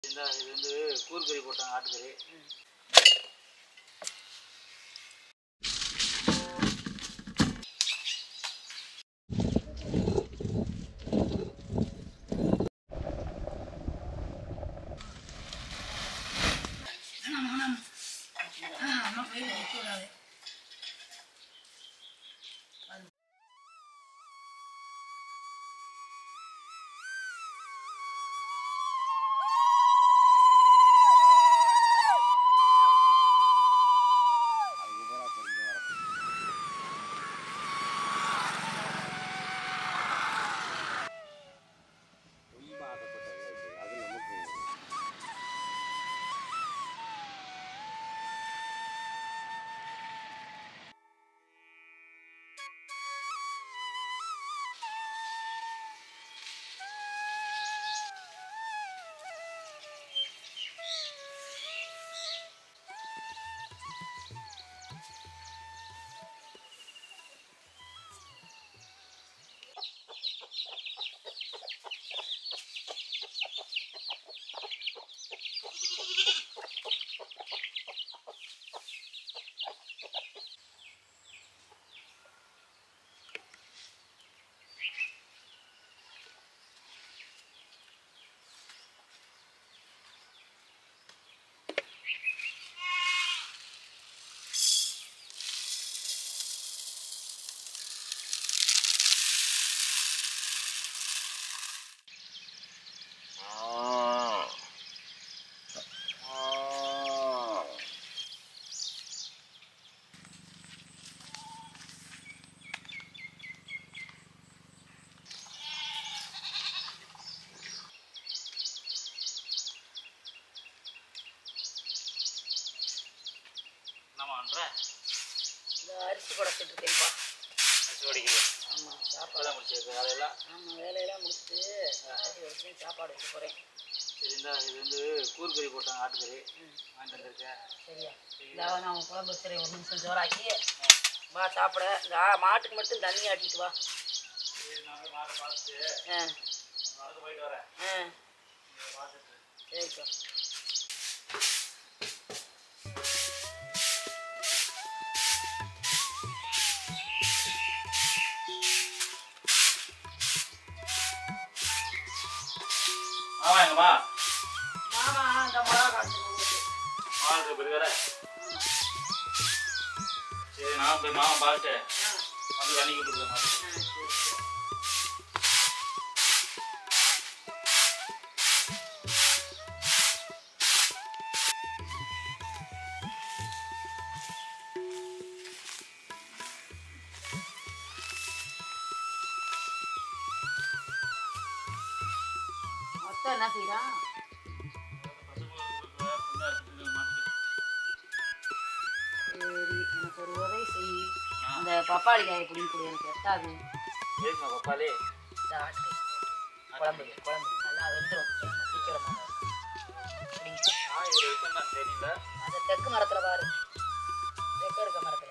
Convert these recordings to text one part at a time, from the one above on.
இந்த இது வந்து கூறுக்கறி போட்டாங்க ஆட்டுக்கறி ரொம்ப ஆசைப்பட்டது அது நமக்கு என்னம்மா பண்ற இந்த அரிசி குடச்சிட்டு இருக்கேன்ப்பா அரிசி வடிக்குது ஆமாம் சாப்பாடு அப்பதான் முடிச்சிருக்கு வேலையெல்லாம் ஆமாம் வேலையெல்லாம் முடிச்சுட்டு அரிசி வரைக்கும் சாப்பாடு வைக்க போகிறேன் சரி இந்த இது வந்து கூறுக்கறி போட்டாங்க ஆட்டுக்கறி வாங்கிட்டு வந்திருக்கேன் சரியா இந்த நான் குழம்பு வச்சுறேன் ஒரு நிமிஷம் ஜோராக்கி வா சாப்பிட இந்த ஆ, மாட்டுக்கு மட்டும் தண்ணி ஆட்டிட்டு வா சரி நான் போய் மாட்டை பார்த்துட்டு ஆ வரது போயிட்டு வரேன் ஆ இதை பார்த்துட்டு சரிப்பா ஆமா எங்கம்மா மாமா இந்த மிளகா காய்ச்சி மாவுக்கு போய் வரேன் சரி நான் போய் மாமா பார்த்துட்டு வந்து தண்ணி கொடுத்துருக்கேன் ஆ சரி சரி மொத்தம் என்ன செய்யலாம் சரி எனக்கு ஒரு உதவி செய் அந்த பப்பாளி காயை பிடிங்க கூட எனக்கு எட்டாது ஏசுமா பப்பாளி இந்த ஆட்டு குழம்பு குழம்பு நல்லா வெந்துடும் சீக்கிரமாக பிடிங்க நான் இவர் இருக்குன்னு தெரியல அந்த தெற்கு மரத்தில் பாரு தெற்கு இருக்க மரத்தில்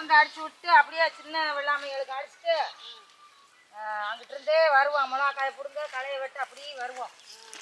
மருந்து அடிச்சு விட்டு அப்படியே சின்ன வெள்ளாமைகளுக்கு அடிச்சுட்டு ஆஹ் அங்கிட்டு இருந்தே வருவோம் மிளகா காய பிடுங்க களையை வெட்டு அப்படியே வருவோம்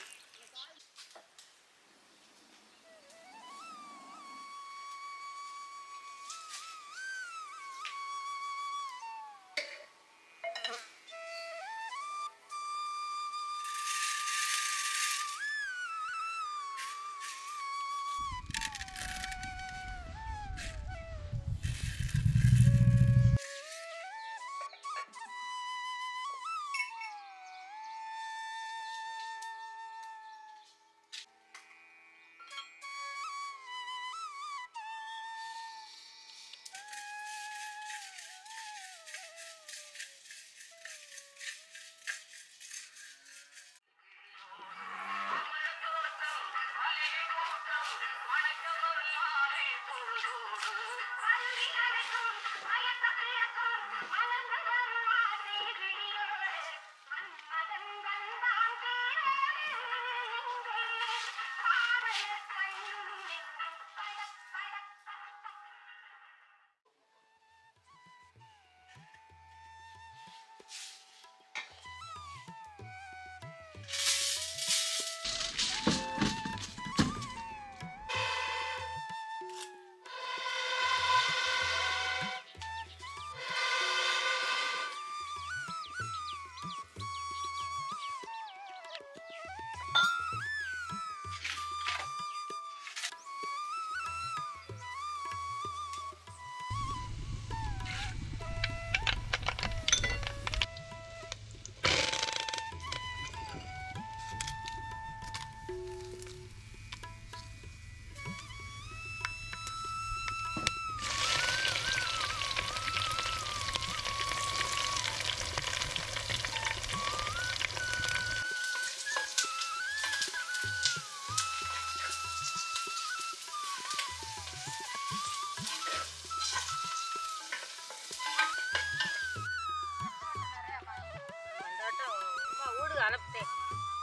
வீடு அனுப்பிட்டேன்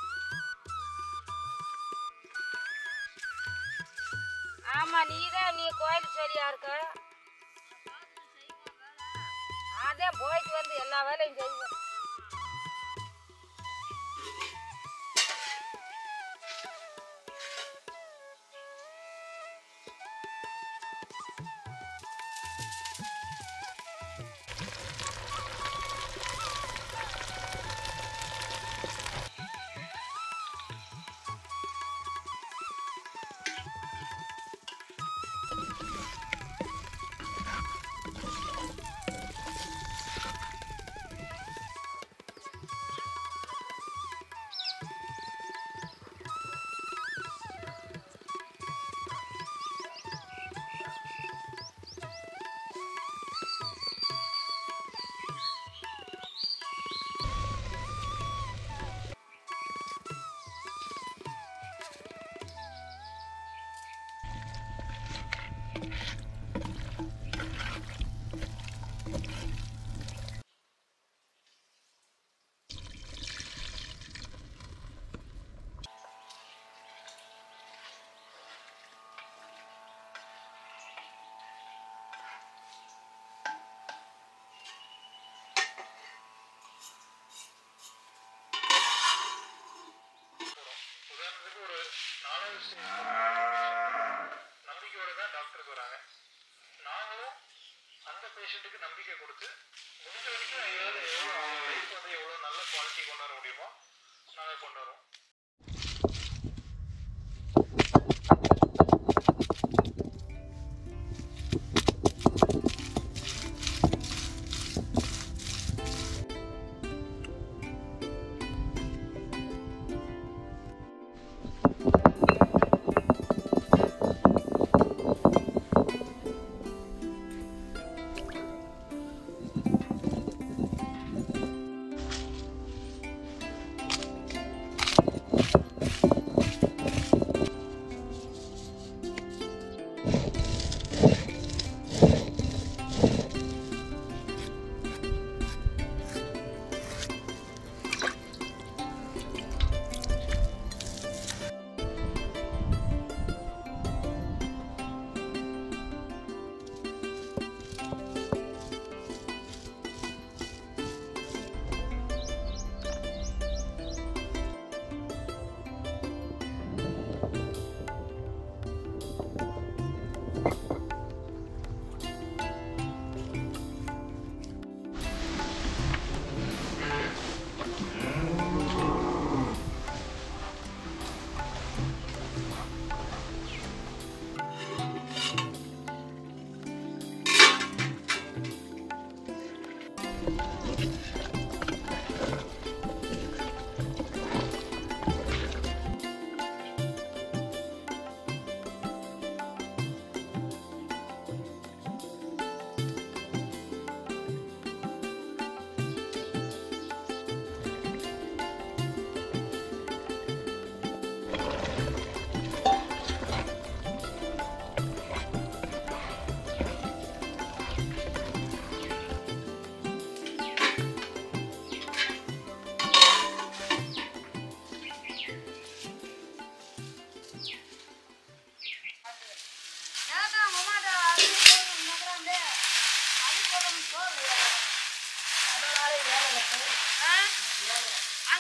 ஆமா நீதான் நீ கோயில் சொல்லியா இருக்க அதான் போயிட்டு வந்து எல்லா வேலையும் செய்வேன் உதாரணத்துக்கு ஒரு நாலாவது ஸ்டேஜ் நம்பிக்கையோட தான் டாக்டருக்கு வராங்க நாங்களும் அந்த பேஷண்ட்டுக்கு நம்பிக்கை கொடுத்து முடிஞ்ச வரைக்கும் எவ்வளோ எவ்வளோ அவங்க லைஃப் வந்து எவ்வளோ நல்ல குவாலிட்டி கொண்டு வர முடியுமோ நாங்கள் கொண்டு வரோம்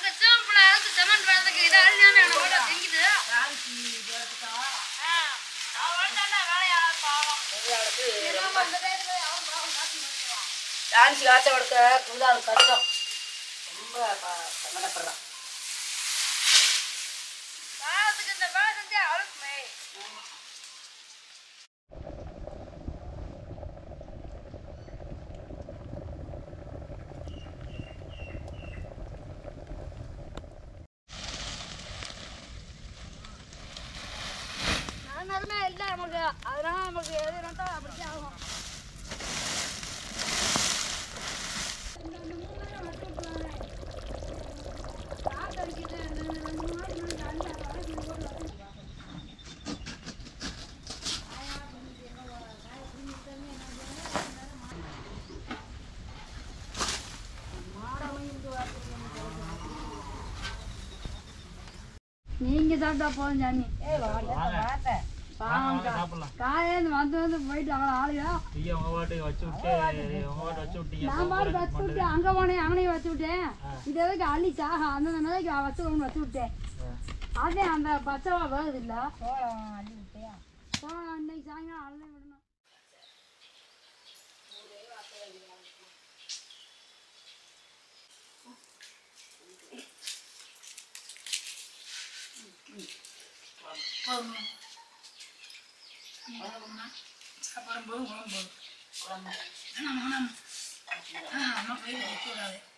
அந்த சிவப்புல அதுக்கு செமண்ட் வேறதுக்கு இதை அழிஞ்சானே எனக்கு கூட திங்குது ராணிக்கு இது எடுத்துட்டா அவன் தானே வேலையாள பாவம் குருதாளுக்கு நம்ம அந்த டயத்துல அவன் பாவம் காட்டி முடிச்சுவான் டான்ஸ் காய்ச்சல் கொடுக்க குருதாளுக்கு கஷ்டம் ரொம்ப ப- சங்கடப்படுறான் பாவத்துக்கு இந்த வேலை செஞ்சா அழுக்குமே நேரமே இல்லை நமக்கு அதனால நமக்கு எது ரெண்டோ அப்படி ஆகும் நீங்க சாப்பிட்டா போதும் சாமி சாப்பிடலாம் காலையில வந்து வந்து போயிட்டு அவ்வளோ ஆளுங்க ஐயா உங்க பாட்டுக்கு வச்சு விட்டு உங்க பாட்டு வச்சு விட்டீங்க நான் பாட்டு வச்சு விட்டேன் அங்க போனேன் அங்கனையும் வச்சு விட்டேன் இந்த இதுக்கு அள்ளி சாக அந்த நிலைக்கு வச்சு விடணும் வச்சு விட்டேன் அதே அந்த பச்சைவா வருது இல்ல சோளம் அள்ளி விட்டியா சோளம் இன்னைக்கு சாயங்காலம் அள்ளி விடணும் குழம்பு ஆமா, ஆமா. ஆமா, ஆமா. ஆ, அம்மா போய் வைக்க கூடாது